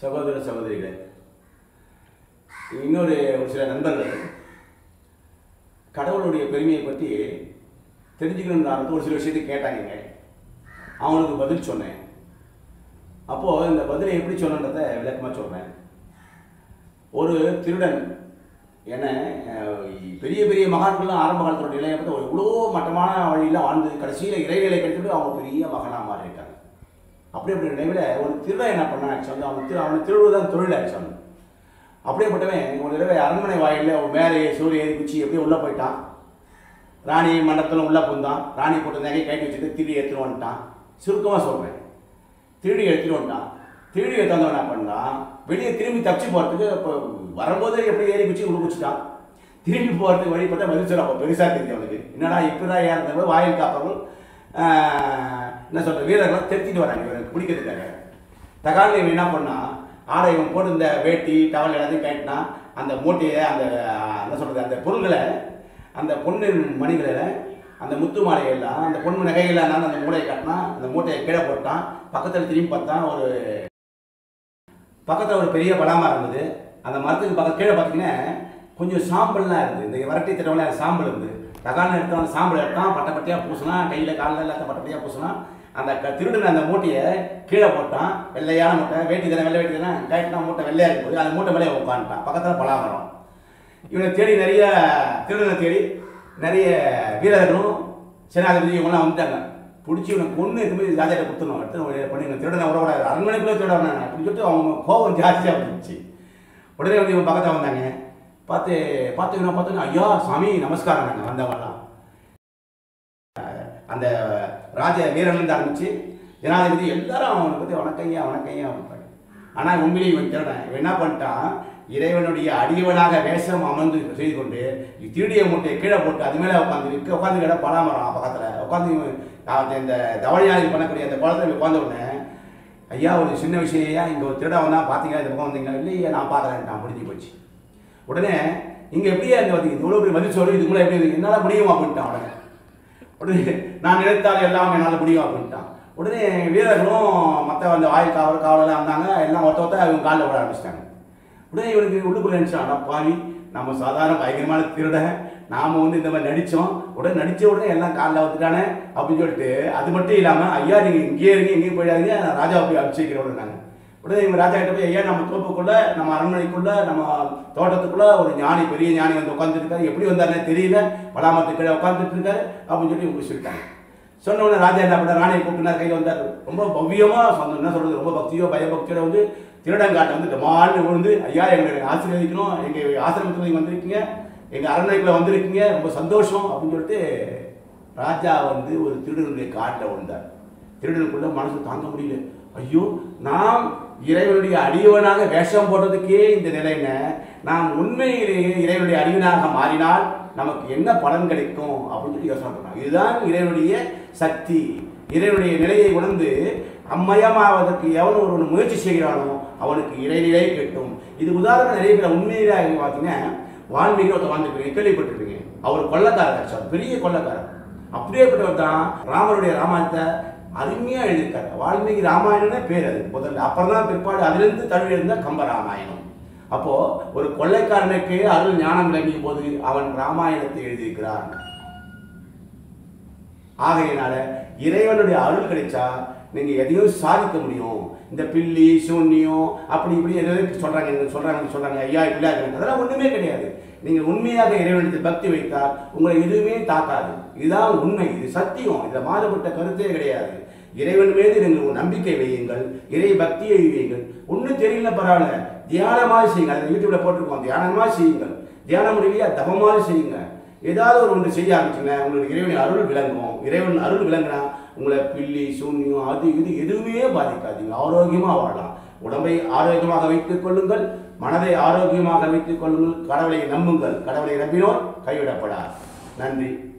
சகோதர சகோதரிகளே இன்னொரு ஒரு சில நண்பர்கள் கடவுளுடைய பெருமையை பற்றி தெரிஞ்சுக்கணும்னு ஒரு சில விஷயத்தை கேட்டாங்க அவனுக்கு பதில் சொன்னேன் அப்போது இந்த பதிலை எப்படி சொன்னன்றதை விளக்கமாக சொல்கிறேன் ஒரு திருடன் என அஹ், பெரிய பெரிய மகான்கள்லாம் ஆரம்ப காலத்தோட நிலையை பார்த்து ஒரு இவ்வளோ மட்டமான வழியில் வாழ்ந்து கடைசியில் இறைநிலை கிடைச்சிட்டு அவங்க பெரிய மகனாக மாறி இருக்காங்க அப்படி அப்படி நினைவில் ஒரு திருடன் என்ன பண்ணான் ஆக்சுவலி அவன் திரு அவனுக்கு திருடுவதுதான் தொழில் ஆக்சுவலி அப்படியேப்பட்டவன் ஒரு தடவை அரண்மனை வாயிலில் ஒரு மேலே சூரிய ஏறி குச்சி எப்படியோ உள்ளே போயிட்டான் ராணி மண்டபத்தில் உள்ளே புந்தான் ராணி போட்டு நகை கட்டி வச்சுட்டு திருடி எடுத்துட்டு வந்துட்டான் சுருக்கமாக சொல்கிறேன் திருடி எடுத்துட்டு வந்துட்டான் திருடி எடுத்து வந்தவன் என்ன பண்ணான் வெளியே திரும்பி தப்பிச்சு போகிறதுக்கு இப்போ வரும்போது எப்படி ஏறி குச்சி உள்ள குச்சிட்டான் திரும்பி போகிறதுக்கு வழி பார்த்தா பதில் சொல்ல அப்போ பெருசாக தெரிஞ்சு அவனுக்கு என்னடா இப்படா ஏறந்தவங்க வாயில் காப்பவர்கள் ஆஹ், என்ன சொல்ற வீரர்கள் தெரிஞ்சுட்டு வராங்க இவனுக்கு பிடிக்கிறதுக்காக தகால் இவன் என்ன பண்ணான் ஆடை இவன் போட்டு இந்த வேட்டி டவல் எல்லாத்தையும் கட்டினான் அந்த மூட்டையை அந்த ஆஹ், என்ன சொல்றது அந்த பொருள்களை அந்த பொண்ணு மணிகளை அந்த முத்து மாலையெல்லாம் அந்த பொண்ணு நகைகள் அந்த மூடையை கட்டினான் அந்த மூட்டையை கீழே போட்டான் பக்கத்தில் திரும்பி பார்த்தான் ஒரு பக்கத்தில் ஒரு பெரிய பலாமரம் இருந்தது அந்த மரத்துக்கு பக்கம் கீழே பார்த்தீங்கன்னா கொஞ்சம் சாம்பல்லாம் இருந்தது இந்த வரட்டி திட்டம்ல சாம்பல் இருந்தது தகான எடுத்தான் சாம்பல் எடுத்தான் பட்டை பட்டையாக பூசினா கையில் காலில் எல்லாத்தையும் பட்டை பட்டையாக பூசினா அந்த க திருடுன அந்த மூட்டையை கீழே போட்டான் வெள்ளையான மூட்டை வேட்டி தானே வெள்ளை வேட்டி தானே கைட்டினா மூட்டை வெள்ளையாக இருக்கும்போது அந்த மூட்டை மேலே உட்காந்துட்டான் பக்கத்தில் பலாமரம் இவனை தேடி நிறைய திருடனை தேடி நிறைய வீரர்களும் சேனாதிபதி இவங்கெல்லாம் வந்துட்டாங்க பிடிச்சி இவனை கொண்டு எடுத்து ராஜாட்ட கொடுத்துணும் எடுத்து ஒரு பண்ணி இவனை திருடனை விடக்கூடாது அரண்மனைக்குள்ளே திருட வேணாம் அப்படின்னு சொல்லிட்டு அவங்க கோபம் ஜாஸ்தியாக வந்துச்சு உடனே வந்து இவன் பக்கத்தில் வந்தாங்க பார்த்து பார்த்து இவனை பார்த்தோன்னா ஐயா சாமி நமஸ்காரம் நாங்கள் வந்தவங்கலாம் அந்த ராஜ வீரன்லேருந்து ஆரம்பிச்சு ஜனாதிபதி எல்லாரும் அவனை பற்றி வணக்கையா வணக்கையா அப்படின்ட்டாங்க ஆனால் உண்மையிலேயே இவன் திருடன் இவன் என்ன பண்ணிட்டான் இறைவனுடைய அடியவனாக வேஷம் அமர்ந்து செய்து கொண்டு திருடிய மூட்டையை கீழே போட்டு அது மேலே உட்காந்து உட்காந்து கிட பலாமரம் பக்கத்தில் உட்காந்து இவன் அவன் இந்த தவழியாளி பண்ணக்கூடிய அந்த குளத்தில் உட்காந்த உடனே ஐயா ஒரு சின்ன விஷயம் இங்கே ஒரு திருட வந்தா பார்த்தீங்களா இந்த பக்கம் வந்தீங்களா இல்லையே நான் பார்க்குறேன்ட்டான் முடிஞ்சு போச்சு உடனே இங்கே எப்படியே அங்கே வந்தீங்க இவ்வளோ பெரிய மதிச்சு சொல்லி இது மூலம் எப்படி என்னால் முடியும் அப்படின்ட்டான் உடனே உடனே நான் நினைத்தால் எல்லாம் என்னால் முடியும் அப்படின்ட்டான் உடனே வீரர்களும் மற்ற அந்த ஆயுள் காவல் காவலெல்லாம் வந்தாங்க எல்லாம் ஒருத்த ஒருத்த அவங்க காலில் விட ஆரம்பிச்சிட்டாங்க உடனே இவனுக்கு உள்ளுக்குள்ள நினச்சான் அட பாவி நம்ம சாதாரண பயங்கரமான திருட நாம வந்து இந்த மாதிரி நடித்தோம் உடனே நடித்த உடனே எல்லாம் காலில் வந்துட்டானே அப்படின்னு சொல்லிட்டு அது மட்டும் இல்லாமல் ஐயா நீங்கள் இங்கேயே இருங்க எங்கேயும் போயிடாதீங்க நான் ராஜாவை போய் அபிஷேக்கிறோம் உடனே உடனே இவங்க ராஜா கிட்ட போய் ஐயா நம்ம தோப்புக்குள்ள நம்ம அரண்மனைக்குள்ள நம்ம தோட்டத்துக்குள்ள ஒரு ஞானி பெரிய ஞானி வந்து உட்காந்துருக்காரு எப்படி வந்தாருன்னே தெரியல பலாமரத்து கீழே உட்காந்துட்டு இருக்காரு அப்படின்னு சொல்லி இவங்க சொல்லிட்டாங்க சொன்ன உடனே ராஜா என்ன பண்ண ராணியை கூப்பிட்டுனா கையில் வந்தார் ரொம்ப பவ்யமாக சொந்த என்ன சொல்றது ரொம்ப பக்தியோ பயபக்தியோட வந்து திருடங்காட்டை வந்து டமால்னு விழுந்து ஐயா எங்களை ஆசீர்வதிக்கணும் எங்கள் ஆசிரமத்தில் நீங்கள் வந்திருக்கீங்க எங்கள் அரண்மனைக்குள்ள வந்திருக்கீங்க ரொம்ப சந்தோஷம் அப்படின்னு சொல்லிட்டு ராஜா வந்து ஒரு திருடனுடைய காட்டில் விழுந்தார் திருடனுக்குள்ள மனசு தாங்க முடியல ஐயோ நாம் இறைவனுடைய அடியவனாக வேஷம் போடுறதுக்கே இந்த நிலையின நாம் உண்மையிலேயே இறைவனுடைய அடியவனாக மாறினால் நமக்கு என்ன பலன் கிடைக்கும் அப்படின்னு சொல்லி யோசனை பண்ணாங்க இதுதான் இறைவனுடைய சக்தி இறைவனுடைய நிலையை உணர்ந்து அம்மயமாவதற்கு எவன் ஒருவன் முயற்சி செய்கிறானோ அவனுக்கு இறைநிலை கிட்டும் இது உதாரணம் நிறைய பேர் உண்மையிலே பார்த்தீங்கன்னா வால்மீகி ஒருத்தர் வாழ்ந்துருக்கீங்க கேள்விப்பட்டிருக்கீங்க அவர் கொள்ளக்காரர் ஆக்சுவல் பெரிய கொள்ளக்காரர் அப்படியேப்பட்டவர் தான் ராமருடைய ராமாயணத்தை அருமையாக எழுதியிருக்காரு வால்மீகி ராமாயணம்னே பேர் அது முதல்ல அப்புறம் தான் பிற்பாடு அதிலிருந்து தழுவி எழுந்த கம்ப ராமாயணம் அப்போ ஒரு கொள்ளைக்காரனுக்கு அருள் ஞானம் விளங்கிய போது அவன் ராமாயணத்தை எழுதியிருக்கிறான் ஆகையினால இறைவனுடைய அருள் கிடைச்சா நீங்க எதையும் சாதிக்க முடியும் இந்த பில்லி சூன்யம் அப்படி இப்படி எதாவது சொல்றாங்க இங்க சொல்றாங்க சொல்றாங்க ஐயா இப்படி ஆகுது அதெல்லாம் ஒண்ணுமே கிடையாது நீங்க உண்மையாக இறைவனத்தில் பக்தி வைத்தால் உங்களை எதுவுமே தாக்காது இதுதான் உண்மை இது சத்தியம் இதுல மாறுபட்ட கருத்தே கிடையாது இறைவன் மீது நீங்கள் ஒரு நம்பிக்கை வையுங்கள் இறை பக்தியை வையுங்கள் ஒன்றும் தெரியல பரவாயில்ல தியானமாக செய்யுங்க அதை யூடியூப்ல போட்டிருக்கோம் தியானமாக செய்யுங்கள் தியானம் முடியலையா தபமாக செய்யுங்க ஏதாவது ஒரு ஒன்று செய்ய ஆரம்பிச்சுங்க உங்களுக்கு இறைவன் அருள் விளங்கும் இறைவன் அருள் விளங்குனா உங்களை பில்லி சூன்யம் அது இது எதுவுமே பாதிக்காதீங்க ஆரோக்கியமாக வாழலாம் உடம்பை ஆரோக்கியமாக வைத்துக் கொள்ளுங்கள் மனதை ஆரோக்கியமாக வைத்துக் கொள்ளுங்கள் கடவுளை நம்புங்கள் கடவுளை நம்பினோர் கைவிடப்படார் நன்றி